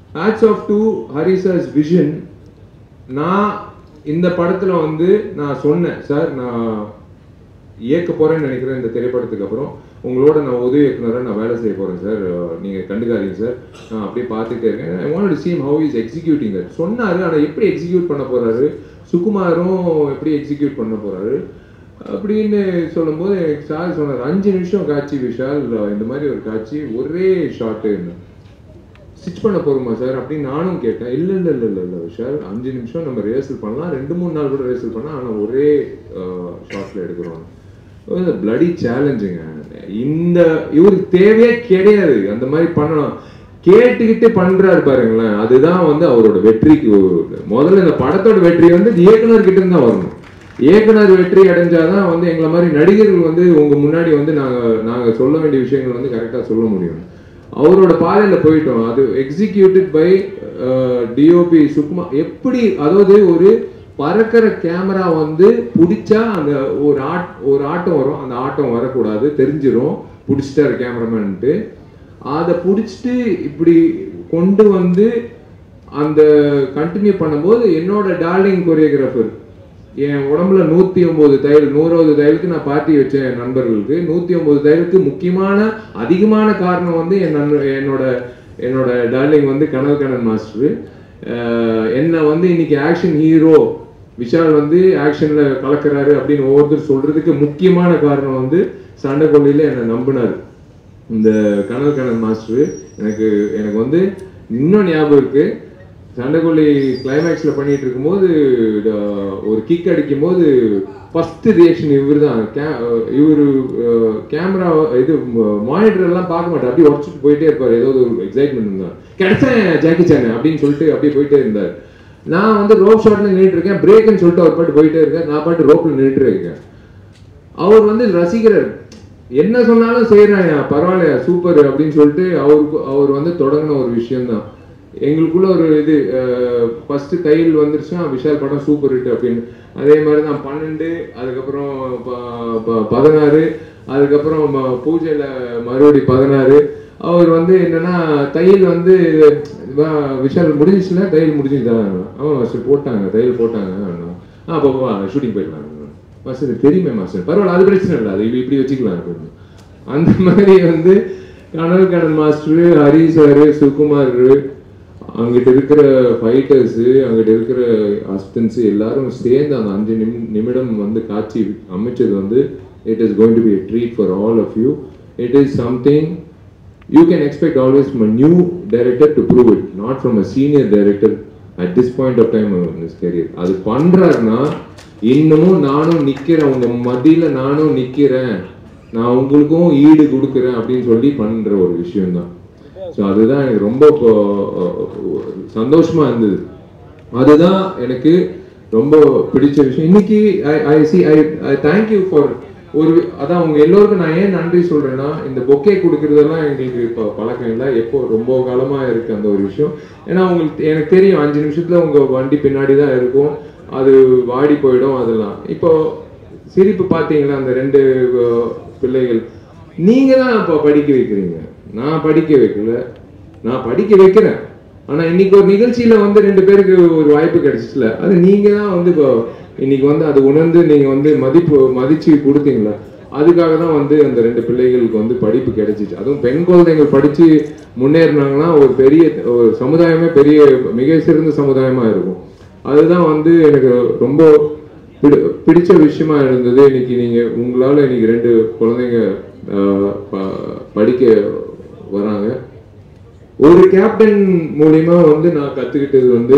Hats off to ஹரிசாஸ் vision நான் இந்த படத்துல வந்து நான் சொன்னேன் சார் நான் இயக்க போறேன்னு நினைக்கிறேன் இந்த திரைப்படத்துக்கு அப்புறம் உங்களோட நான் உதவி இயக்குனராக நான் வேலை செய்ய போறேன் சார் நீங்க கண்டுக்காதீங்க சார் நான் அப்படியே பார்த்துட்டே இருக்கேன் I want to see him how is executing that சொன்னாரு ஆனா எப்படி எக்ஸிக்யூட் பண்ண போறாரு சுகுமாரும் எப்படி எக்ஸிக்யூட் பண்ண போறாரு அப்படின்னு சொல்லும்போது எனக்கு சார் சொன்னார் அஞ்சு நிமிஷம் காட்சி விஷால் இந்த மாதிரி ஒரு காட்சி ஒரே ஷாட்டு ஸ்டிச் பண்ண போறோமா சார் அப்படின்னு நானும் கேட்டேன் இல்ல இல்ல இல்ல இல்ல இல்ல விஷால் அஞ்சு நிமிஷம் நம்ம ரிஹர்சல் பண்ணலாம் ரெண்டு மூணு நாள் கூட ரிஹர்சல் பண்ணலாம் ஆனா ஒரே ஷார்ட்ல எடுக்கிறோம் பிளடி சேலஞ்சுங்க இந்த இவருக்கு தேவையே கிடையாது அந்த மாதிரி பண்ணலாம் கேட்டுக்கிட்டு பண்றாரு பாருங்களேன் அதுதான் வந்து அவரோட வெற்றிக்கு ஒரு- முதல்ல இந்த படத்தோட வெற்றி வந்து இயக்குனர் கிட்ட இருந்து தான் வரணும் இயக்குனர் வெற்றி அடைஞ்சாதான் வந்து எங்களை மாதிரி நடிகர்கள் வந்து உங்க முன்னாடி வந்து நாங்க நாங்க சொல்ல வேண்டிய விஷயங்கள் வந்து கரெக்டா சொல்ல முடியும் அவரோட பாதையில போயிட்டோம் அது எக்ஸிக்யூட்டட் பை டிஓபி சுக்மா எப்படி அதாவது ஒரு பறக்கிற கேமரா வந்து பிடிச்சா அந்த ஒரு ஆட் ஒரு ஆட்டம் வரும் அந்த ஆட்டம் வரக்கூடாது தெரிஞ்சிரும் பிடிச்சிட்டாரு கேமராமேன்ட்டு அதை பிடிச்சிட்டு இப்படி கொண்டு வந்து அந்த கண்டினியூ பண்ணும்போது என்னோட டார்லிங் கொரியோகிராஃபர் என் உடம்புல நூத்தி ஒன்பது தையல் நூறாவது தையலுக்கு நான் பார்ட்டி வச்சேன் என் நண்பர்களுக்கு நூத்தி ஒன்பது தையலுக்கு முக்கியமான அதிகமான காரணம் வந்து என் நண்ப என்னோட என்னோட டார்லிங் வந்து கனவு கண்ணன் மாஸ்டர் என்ன வந்து இன்னைக்கு ஆக்ஷன் ஹீரோ விஷால் வந்து ஆக்ஷன்ல கலக்குறாரு அப்படின்னு ஒவ்வொருத்தர் சொல்றதுக்கு முக்கியமான காரணம் வந்து சண்டை கொள்ளையில என்னை நம்பினார் இந்த கனவு கண்ணன் மாஸ்டர் எனக்கு எனக்கு வந்து இன்னும் ஞாபகம் இருக்கு சண்டைக்கொல்லி கிளைமேக்ஸ்ல பண்ணிட்டு இருக்கும்போது அஹ், ஒரு கிக் அடிக்கும் போது ஃபர்ஸ்ட் ரியாக்ஷன் இவர் தான் இவர் கேமரா இது மானிட்டர் எல்லாம் பார்க்க மாட்டார் அப்படியே உடச்சிட்டு போயிட்டே இருப்பார் ஏதோ ஒரு எக்ஸைட்மெண்ட் இருந்தார் கிடைச்சேன் ஜாக்கி சான் அப்படின்னு சொல்லிட்டு அப்படியே போயிட்டே இருந்தார் நான் வந்து ரோப் ஷாட்ல நின்றுட்டு இருக்கேன் பிரேக்னு சொல்லிட்டு அவர் பாட்டு போயிட்டே இருக்கேன் நான் பாட்டு ரோப்ல நின்றுட்டு இருக்கேன் அவர் வந்து ரசிகர் என்ன சொன்னாலும் செய்யறாயா பரவாயில்லையா சூப்பர் அப்படின்னு சொல்லிட்டு அவருக்கு அவர் வந்து தொடங்கின ஒரு விஷயம்தான் எங்களுக்குள்ள ஒரு இது ஃபர்ஸ்ட் தையல் வந்துருச்சுன்னா விஷால் படம் சூப்பர் ஹிட் அப்படின்னு அதே மாதிரி தான் பன்னெண்டு அதுக்கப்புறம் ப- ப- பதினாறு அதுக்கப்புறம் ம- பூஜையில மறுபடி பதினாறு அவர் வந்து என்னன்னா தையல் வந்து வா, விஷால் முடிஞ்சிச்சுல தையல் முடிஞ்சுதா ஆமா மாஸ்டர் போட்டாங்க தையல் போட்டாங்க ஆ அப்போ ஷூட்டிங் போயிடலாம் மாஸ்டர் இது தெரியுமே மாஸ்டர் பரவாயில்ல அது பிரச்சனை இல்லை அது இப்படி இப்படி வச்சுக்கலாம் அப்படின்னு அந்த மாதிரி வந்து கனல் கண்ணன் மாஸ்டர் ஹரி சார் சுகுமார் அங்கிட்ட இருக்கிற ஃபைட்டர்ஸு அங்கிட்ட இருக்கிற அசிஸ்டன்ஸ் எல்லாரும் சேர்ந்து அந்த அஞ்சு நிமி நிமிடம் வந்து காட்சி அமைச்சது வந்து it is going to be treat for all of you it is something you can expect always from a new director to prove it, not from a senior director at this point of time in his career. அது பண்றாருன்னா இன்னமும் நானும் நிக்கிறேன் உங்க மத்தியில நானும் நிக்கிறேன் நான் உங்களுக்கும் ஈடு கொடுக்குறேன் அப்படின்னு சொல்லி பண்ற ஒரு விஷயம் தான் ஸோ அதுதான் எனக்கு ரொம்ப இப்போ, அஹ், சந்தோஷமா இருந்தது அதுதான் எனக்கு ரொம்ப பிடிச்ச விஷயம் இன்னைக்கு I I C I I thank you for ஒரு அதான் உங்க எல்லோருக்கும் நான் ஏன் நன்றி சொல்றேன்னா இந்த பொக்கே கொடுக்கறதெல்லாம் எங்களுக்கு இப்போ பழக்கம் இல்லை எப்போ ரொம்ப காலமா இருக்கு அந்த ஒரு விஷயம் ஏன்னா உங்களுக்கு எனக்கு தெரியும் அஞ்சு நிமிஷத்துல உங்க வண்டி பின்னாடி தான் இருக்கும் அது வாடி போயிடும் அதெல்லாம் இப்போ சிரிப்பு பார்த்தீங்களா அந்த ரெண்டு அஹ், பிள்ளைகள் நீங்க தான் இப்போ படிக்க வைக்கிறீங்க நான் படிக்க வைக்கல நான் படிக்க வைக்கிறேன் ஆனா இன்னைக்கு ஒரு நிகழ்ச்சியில வந்து ரெண்டு பேருக்கு ஒரு வாய்ப்பு கிடைச்சிச்சுல அது நீங்க தான் வந்து இப்போ இன்னைக்கு வந்து அது உணர்ந்து நீங்க வந்து மதிப்பு மதிச்சு கொடுத்தீங்களா அதுக்காக தான் வந்து அந்த ரெண்டு பிள்ளைகளுக்கு வந்து படிப்பு கிடைச்சிச்சு அதுவும் பெண் குழந்தைகள் படிச்சு முன்னேறினாங்கன்னா ஒரு பெரிய ஒரு சமுதாயமே பெரிய மிக சிறந்த சமுதாயமா இருக்கும் அதுதான் வந்து எனக்கு ரொம்ப பிடி- பிடிச்ச விஷயமா இருந்தது இன்னைக்கு நீங்க உங்களால இன்னைக்கு ரெண்டு குழந்தைங்க ஆஹ், ப- படிக்க வராங்க ஒரு கேப்டன் மூலியமா வந்து நான் கத்துக்கிட்டது வந்து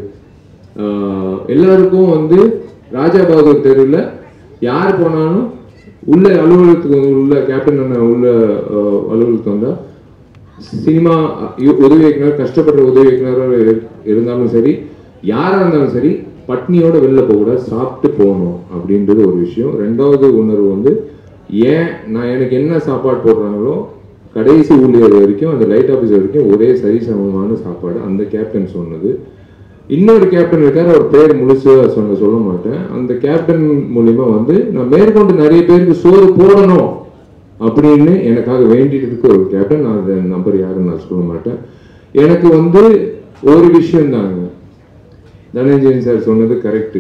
ஆஹ், எல்லாருக்கும் வந்து ராஜா பகதூர் தெருவில் யார் போனாலும் உள்ள அலுவலகத்துக்கு வந்து உள்ள கேப்டன் அண்ணன் உள்ள ஆஹ், அலுவலகத்துக்கு வந்தா சினிமா இ- உதவி இயக்குனர் கஷ்டப்படுற உதவி இயக்குனராக இரு- இருந்தாலும் சரி யாரா இருந்தாலும் சரி பட்னியோட வெளில போகக்கூடாது சாப்பிட்டு போகணும் அப்படின்றது ஒரு விஷயம் ரெண்டாவது உணர்வு வந்து ஏன் நான் எனக்கு என்ன சாப்பாடு போடுறாங்களோ கடைசி ஊழியர் வரைக்கும் அந்த லைட் ஆஃபீஸர் வரைக்கும் ஒரே சரிசமமான சாப்பாடு அந்த கேப்டன் சொன்னது இன்னொரு கேப்டன் இருக்காரு அவர் பேர் முழுசா சொல்ல சொல்ல மாட்டேன் அந்த கேப்டன் மூலியமா வந்து நான் மேற்கொண்டு நிறைய பேருக்கு சோறு போடணும் அப்படின்னு எனக்காக வேண்டிட்டு இருக்க ஒரு கேப்டன் நான் அந்த நம்பர் யாருன்னு நான் சொல்ல மாட்டேன் எனக்கு வந்து ஒரு விஷயம் தாங்க தனஞ்சயன் சார் சொன்னது கரெக்ட்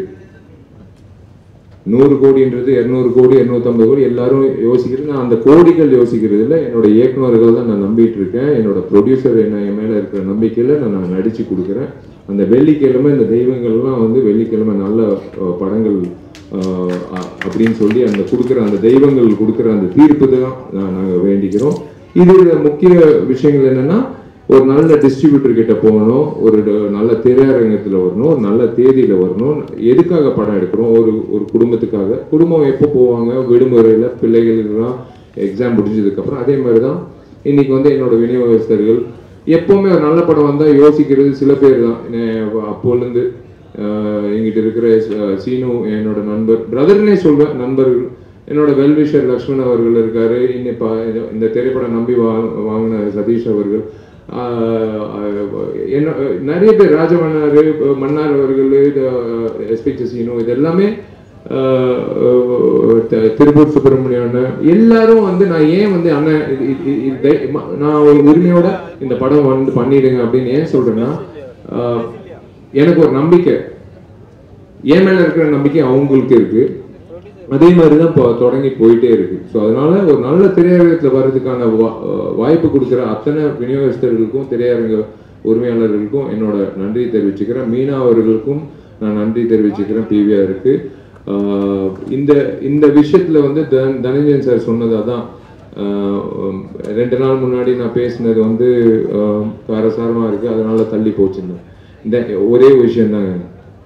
நூறு கோடின்றது இருநூறு கோடி இருநூத்தம்பது கோடி எல்லாரும் யோசிக்கிறது நான் அந்த கோடிகள் யோசிக்கிறது இல்லை என்னோட இயக்குனர்கள் தான் நான் நம்பிட்டு இருக்கேன் என்னோட ப்ரொடியூசர் என்ன என் மேல இருக்கிற நம்பிக்கையில நான் நான் நடிச்சு கொடுக்குறேன் அந்த வெள்ளிக்கிழமை இந்த தெய்வங்கள்லாம் வந்து வெள்ளிக்கிழமை நல்ல அஹ், படங்கள் அஹ், அ- அப்படின்னு சொல்லி அந்த கொடுக்குற அந்த தெய்வங்கள் கொடுக்குற அந்த தீர்ப்பு தான் நாங்கள் வேண்டிக்கிறோம் இது முக்கிய விஷயங்கள் என்னன்னா ஒரு நல்ல டிஸ்ட்ரிபியூட்டர் கிட்ட போகணும் ஒரு ட- நல்ல திரையரங்கத்துல வரணும் ஒரு நல்ல தேதியில வரணும் எதுக்காக படம் எடுக்கிறோம் ஒரு ஒரு குடும்பத்துக்காக குடும்பம் எப்போ போவாங்க விடுமுறையில பிள்ளைகளுக்கெல்லாம் எக்ஸாம் முடிஞ்சதுக்கு அப்புறம் அதே மாதிரி தான் இன்னைக்கு வந்து என்னோட விநியோகஸ்தர்கள் எப்பவுமே ஒரு நல்ல படம் வந்தா யோசிக்கிறது சில பேர் தான் என்ன- அப்போலேருந்து ஆஹ், எங்கிட்ட இருக்கிற ச- சீனு என்னோட நண்பர் பிரதர்னே சொல்வேன் நண்பர்கள் என்னோட வெல்விஷர் லக்ஷ்மண் அவர்கள் இருக்காரு இன்னி பா இந்த திரைப்படம் நம்பி வா வாங்கின சதீஷ் அவர்கள் ஆஹ் ஆஹ் என்ன நிறைய பேர் ராஜமன்னார் மன்னார் அவர்கள் எஸ்பி சீனு இது எல்லாமே ஆஹ் ஆஹ் த- திருப்பூர் சுப்பிரமணிய அண்ணன் எல்லாரும் வந்து நான் ஏன் வந்து அண்ணன் இது- இது- இது- இது தை- ம- நான் ஒரு உரிமையோட இந்த படம் வந்து பண்ணிடுங்க அப்படின்னு ஏன் சொல்றேன்னா ஆஹ் எனக்கு ஒரு நம்பிக்கை என் மேல இருக்கிற நம்பிக்கை அவங்களுக்கு இருக்கு அதே மாதிரி தான் இப்போ தொடங்கி போயிட்டே இருக்கு ஸோ அதனால ஒரு நல்ல திரையரங்கத்தில் வர்றதுக்கான வா- அஹ் வாய்ப்பு கொடுக்குற அத்தனை விநியோகஸ்தர்களுக்கும் திரையரங்க உரிமையாளர்களுக்கும் என்னோட நன்றி தெரிவிச்சுக்கிறேன் மீனா அவர்களுக்கும் நான் நன்றி தெரிவிச்சுக்கிறேன் பிவிஆருக்கு இந்த இந்த விஷயத்துல வந்து தன- தனஞ்சயன் சார் சொன்னது அதான் ஆஹ் உம், ரெண்டு நாள் முன்னாடி நான் பேசினது வந்து ஆஹ், காரசாரமா இருக்கு அதனால தள்ளி போச்சுன்னு இந்த ஒரே விஷயம் தாங்க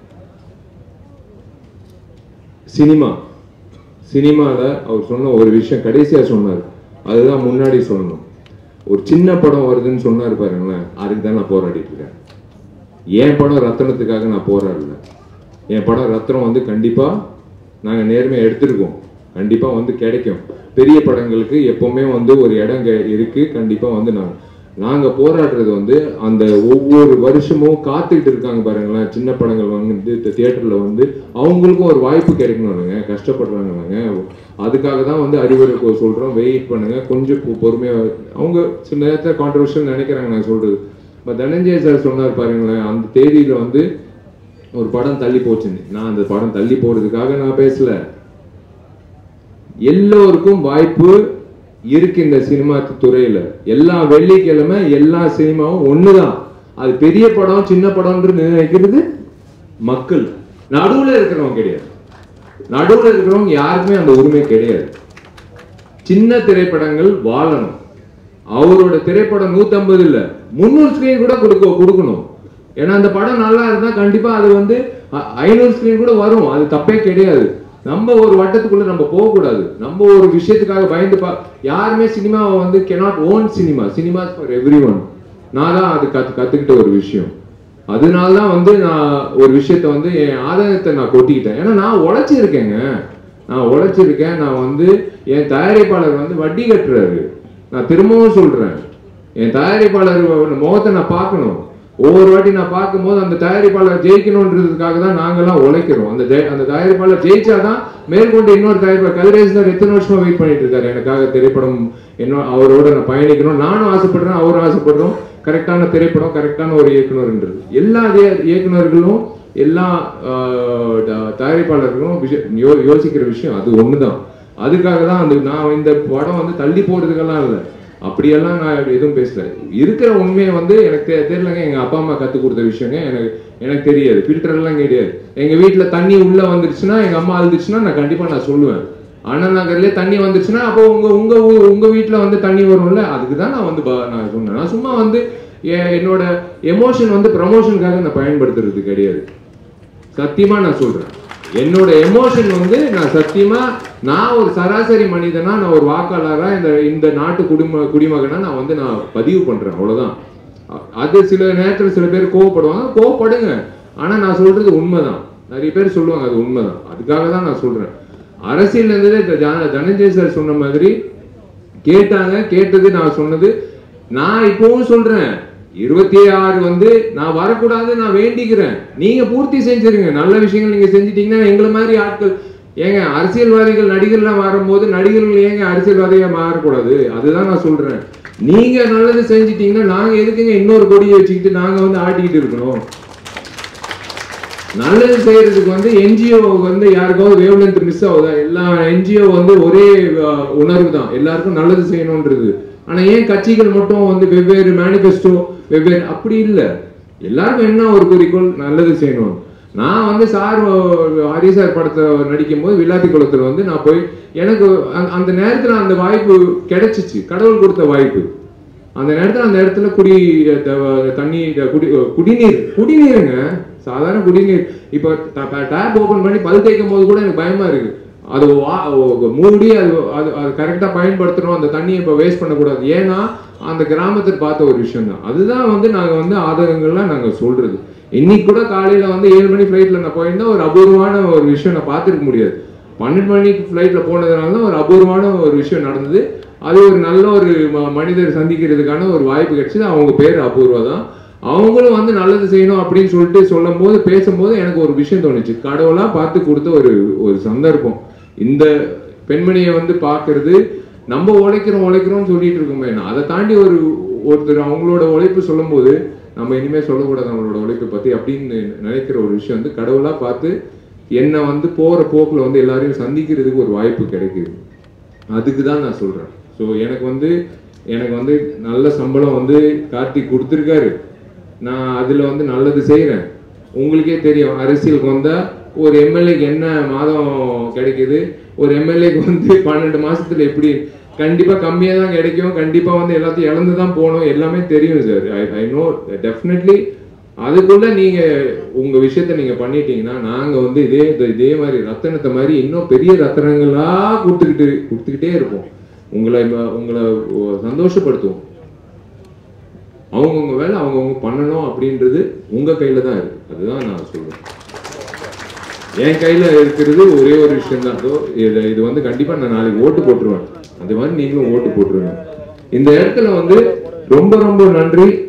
சினிமா சினிமாவில் அவர் சொன்ன ஒரு விஷயம் கடைசியாக சொன்னார் அதுதான் முன்னாடி சொல்லணும் ஒரு சின்ன படம் வருதுன்னு சொன்னார் பாருங்களேன் அதுக்கு தான் நான் போராடிட்டு இருக்கேன் என் படம் ரத்தனத்துக்காக நான் போராடல என் படம் ரத்னம் வந்து கண்டிப்பாக நாங்கள் நேர்மையாக எடுத்திருக்கோம் கண்டிப்பாக வந்து கிடைக்கும் பெரிய படங்களுக்கு எப்பவுமே வந்து ஒரு இடம் கெ- இருக்கு கண்டிப்பாக வந்து நாங்கள் நாங்கள் போராடுறது வந்து அந்த ஒவ்வொரு வருஷமும் காத்துக்கிட்டு இருக்காங்க பாருங்களேன் சின்ன படங்கள் வந்து தியேட்டரில் வந்து அவங்களுக்கும் ஒரு வாய்ப்பு கிடைக்கணும்னுங்க கஷ்டப்படுறாங்கங்க அதுக்காக தான் வந்து அறிவுரை சொல்கிறோம் வெயிட் பண்ணுங்க கொஞ்சம் பொ- பொறுமையா அவங்க சில நேரத்தில் கான்ட்ரவர்ஷியல் நினைக்கிறாங்க நான் சொல்றது இப்போ தனஞ்சய சார் சொன்னார் பாருங்களேன் அந்த தேதியில வந்து ஒரு படம் தள்ளி போச்சுன்னு நான் அந்த படம் தள்ளி போறதுக்காக நான் பேசல எல்லோருக்கும் வாய்ப்பு இருக்கு இந்த சினிமா துறையில எல்லா வெள்ளிக்கிழமை எல்லா சினிமாவும் ஒண்ணுதான் அது பெரிய படம் சின்ன படம்ன்றது நினைக்கிறது மக்கள் நடுவுல இருக்கிறவங்க கிடையாது நடுவுல இருக்கிறவங்க யாருக்குமே அந்த உரிமை கிடையாது சின்ன திரைப்படங்கள் வாழணும் அவரோட திரைப்படம் 150 இல்ல முந்நூறு ஸ்கிரீன் கூட கொடுக்க கொடுக்கணும் ஏன்னா அந்த படம் நல்லா இருந்தா கண்டிப்பா அது வந்து அ- ஐநூறு ஸ்கிரீன் கூட வரும் அது தப்பே கிடையாது நம்ம ஒரு வட்டத்துக்குள்ள நம்ம போகக்கூடாது நம்ம ஒரு விஷயத்துக்காக பயந்து பா யாருமே சினிமாவை வந்து cannot own cinema cinema for everyone நான் தான் அது கத்து கத்துக்கிட்ட ஒரு விஷயம் அதனால தான் வந்து நான் ஒரு விஷயத்த வந்து என் ஆதாயத்தை நான் கொட்டிக்கிட்டேன் ஏன்னா நான் உழைச்சிருக்கேங்க நான் உழைச்சிருக்கேன் நான் வந்து என் தயாரிப்பாளர் வந்து வட்டி கட்டுறாரு நான் திரும்பவும் சொல்றேன் என் தயாரிப்பாளர் முகத்தை நான் பார்க்கணும் ஒவ்வொரு வாட்டி நான் பார்க்கும்போது அந்த தயாரிப்பாளர் ஜெயிக்கணுன்றதுக்காக தான் நாங்கெல்லாம் உழைக்கிறோம் அந்த ஜெய- அந்த தயாரிப்பாளர் ஜெயிச்சாதான் மேற்கொண்டு இன்னொரு தயாரிப்பாளர் கதிரேஷ் சார் எத்தனை வருஷமா வெயிட் பண்ணிட்டு இருக்காரு எனக்காக திரைப்படம் என்ன அவரோட நான் பயணிக்கணும் நானும் ஆசைப்படுறேன் அவரும் ஆசைப்படுறோம் கரெக்டான திரைப்படம் கரெக்டான ஒரு இயக்குனர்ன்றது எல்லா இய- இயக்குனர்களும் எல்லா ஆஹ், த- தயாரிப்பாளர்களும் விஷய- யோ- யோசிக்கிற விஷயம் அது ஒண்ணுதான் அதுக்காக தான் அந்த நான் இந்த படம் வந்து தள்ளி போறதுக்கெல்லாம் இல்லை அப்படியெல்லாம் நான் எதுவும் பேசல இருக்கிற உண்மையை வந்து எனக்கு தெ- தெரியலங்க எங்க அப்பா அம்மா கத்து கொடுத்த விஷயங்க எனக்கு எனக்கு தெரியாது ஃபில்டர் எல்லாம் கிடையாது எங்க வீட்டுல தண்ணி உள்ள வந்துருச்சுன்னா எங்க அம்மா அழுதுச்சுன்னா நான் கண்டிப்பா நான் சொல்லுவேன் அண்ணா நகர்லயே தண்ணி வந்துருச்சுன்னா அப்போ உங்க உங்க ஊ- உங்க வீட்டுல வந்து தண்ணி வரும்ல அதுக்கு தான் நான் வந்து ப- நான் சொன்னேன் நான் சும்மா வந்து எ- என்னோட எமோஷன் வந்து ப்ரமோஷனுக்காக நான் பயன்படுத்துறது கிடையாது சத்தியமா நான் சொல்றேன் என்னோட எமோஷன் வந்து நான் சத்தியமா நான் ஒரு சராசரி மனிதனா நான் ஒரு வாக்காளரா இந்த இந்த நாட்டு குடிம குடிமகனா நான் வந்து நான் பதிவு பண்றேன் அவ்வளவுதான் அ- அது சில நேரத்துல சில பேர் கோவப்படுவாங்க கோவப்படுங்க ஆனா நான் சொல்றது உண்மைதான் நிறைய பேர் சொல்லுவாங்க அது உண்மைதான் அதுக்காக தான் நான் சொல்றேன் அரசியல் இருந்ததே இந்த ஜன- தனஞ்சய் சார் சொன்ன மாதிரி கேட்டாங்க கேட்டது நான் சொன்னது நான் இப்பவும் சொல்றேன் இருபத்தி ஆறு வந்து நான் வரக்கூடாது நான் வேண்டிக்கிறேன் நீங்க பூர்த்தி செஞ்சிருங்க நல்ல விஷயங்கள் நீங்க செஞ்சிட்டீங்கன்னா எங்களை மாதிரி ஆட்கள் ஏங்க அரசியல்வாதிகள் நடிகர்லாம் வரும்போது நடிகர்கள் ஏங்க அரசியல்வாதியா மாறக்கூடாது அதுதான் நான் சொல்றேன் நீங்க நல்லது செஞ்சிட்டீங்கன்னா நாங்க எதுக்குங்க இன்னொரு கொடியை வச்சுக்கிட்டு நாங்க வந்து ஆட்டிக்கிட்டு இருக்கணும் நல்லது செய்யறதுக்கு வந்து என்ஜிஓ வந்து யாருக்காவது வேவ்லென்த் மிஸ் ஆகுதா எல்லா என்ஜிஓ வந்து ஒரே அஹ், உணர்வு தான் எல்லாருக்கும் நல்லது செய்யணும்ன்றது ஆனா ஏன் கட்சிகள் மட்டும் வந்து வெவ்வேறு மேனிஃபெஸ்டோ வெவ்வேறு அப்படி இல்லை எல்லாருக்கும் என்ன ஒரு குறிக்கோள் நல்லது செய்யணும் நான் வந்து சார் ஹரி சார் படத்தை நடிக்கும் போது வில்லாத்தி குளத்துல வந்து நான் போய் எனக்கு அந்த- அந்த நேரத்துல அந்த வாய்ப்பு கிடைச்சிச்சு கடவுள் கொடுத்த வாய்ப்பு அந்த நேரத்துல அந்த இடத்துல குடி த- தண்ணி த- குடி குடிநீர் குடிநீருங்க சாதாரண குடிநீர் இப்போ டேப் ஓபன் பண்ணி பல் தேய்க்கும் போது கூட எனக்கு பயமா இருக்கு அது வா- ஓ- மூடி அது அது அது கரெக்டாக பயன்படுத்தணும் அந்த தண்ணியை இப்போ வேஸ்ட் பண்ணக்கூடாது ஏன்னா அந்த கிராமத்தில் பார்த்த ஒரு விஷயம் தான் அதுதான் வந்து நாங்கள் வந்து ஆதரங்கள்லாம் நாங்கள் சொல்றது இன்னைக்கு கூட காலையில வந்து ஏழு மணி ஃப்ளைட்ல நான் போயிருந்தா ஒரு அபூர்வமான ஒரு விஷயம் நான் பார்த்துருக்க முடியாது பன்னெண்டு மணிக்கு ஃப்ளைட்ல போனதுனால தான் ஒரு அபூர்வமான ஒரு விஷயம் நடந்தது அது ஒரு நல்ல ஒரு ம- மனிதர் சந்திக்கிறதுக்கான ஒரு வாய்ப்பு கிடைச்சது அவங்க பேர் அபூர்வா தான் அவங்களும் வந்து நல்லது செய்யணும் அப்படின்னு சொல்லிட்டு சொல்லும் போது பேசும்போது எனக்கு ஒரு விஷயம் தோணுச்சு கடவுளா பார்த்து கொடுத்த ஒரு ஒரு சந்தர்ப்பம் இந்த பெண்மணியை வந்து பார்க்கிறது நம்ம உழைக்கிறோம் உழைக்கிறோம்னு சொல்லிட்டு இருக்கோமே நான் அதை தாண்டி ஒரு ஒருத்தர் அவங்களோட உழைப்பு சொல்லும்போது நம்ம இனிமே சொல்லக்கூடாது நம்மளோட உழைப்பை பத்தி அப்படின்னு நினைக்கிற ஒரு விஷயம் வந்து கடவுளா பார்த்து என்னை வந்து போற போக்குல வந்து எல்லாரையும் சந்திக்கிறதுக்கு ஒரு வாய்ப்பு கிடைக்குது அதுக்கு தான் நான் சொல்றேன் ஸோ எனக்கு வந்து எனக்கு வந்து நல்ல சம்பளம் வந்து கார்த்திக் கொடுத்துருக்காரு நான் அதுல வந்து நல்லது செய்றேன் உங்களுக்கே தெரியும் அரசியலுக்கு வந்தா ஒரு எம்எல்ஏக்கு என்ன மாதம் கிடைக்குது ஒரு எம்எல்ஏக்கு வந்து பன்னெண்டு மாசத்துல எப்படி கண்டிப்பா கம்மியா தான் கிடைக்கும் கண்டிப்பா வந்து எல்லாத்தையும் இழந்து தான் போகணும் எல்லாமே தெரியும் sir I I know definitely அதுக்குள்ள நீங்க உங்க விஷயத்த நீங்க பண்ணிட்டீங்கன்னா நாங்க வந்து இதே இது- இதே மாதிரி ரத்தனத்தை மாதிரி இன்னும் பெரிய ரத்தனங்களா கொடுத்துக்கிட்டு கொடுத்துக்கிட்டே இருப்போம் உங்களை ம- உங்களை ஒ- சந்தோஷப்படுத்துவோம் அவங்கவுங்க வேலை அவங்கவுங்க பண்ணணும் அப்படின்றது உங்க கையில தான் இருக்கு அதுதான் நான் சொல்றேன் என் கையில இருக்கிறது ஒரே ஒரு விஷயம் தான் இதோ இது இது வந்து கண்டிப்பா நான் நாளைக்கு ஓட்டு போட்டுருவேன் அந்த மாதிரி நீங்களும் ஓட்டு போட்டுருங்க இந்த இடத்துல வந்து ரொம்ப ரொம்ப நன்றி